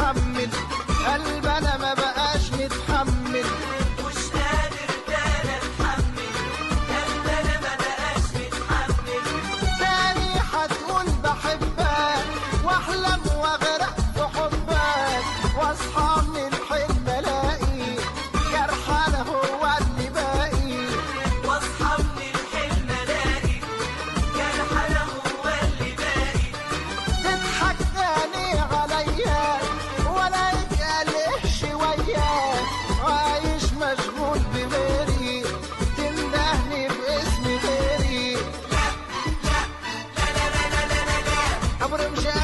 متحمل قلب انا ما بقاش متحمل مش قادر تاني اتحمل قلب انا ما بقاش متحمل تاني هتقول بحبك واحلم واغرق في حبك واصحى من الحلم الاقي جرح انا هو اللي باقي واصحى من الحلم الاقي جرح انا هو اللي باقي تضحك تاني عليا ولا يتقلق شوية عايش مشغول بغيري تندهني باسم غيري عمري مش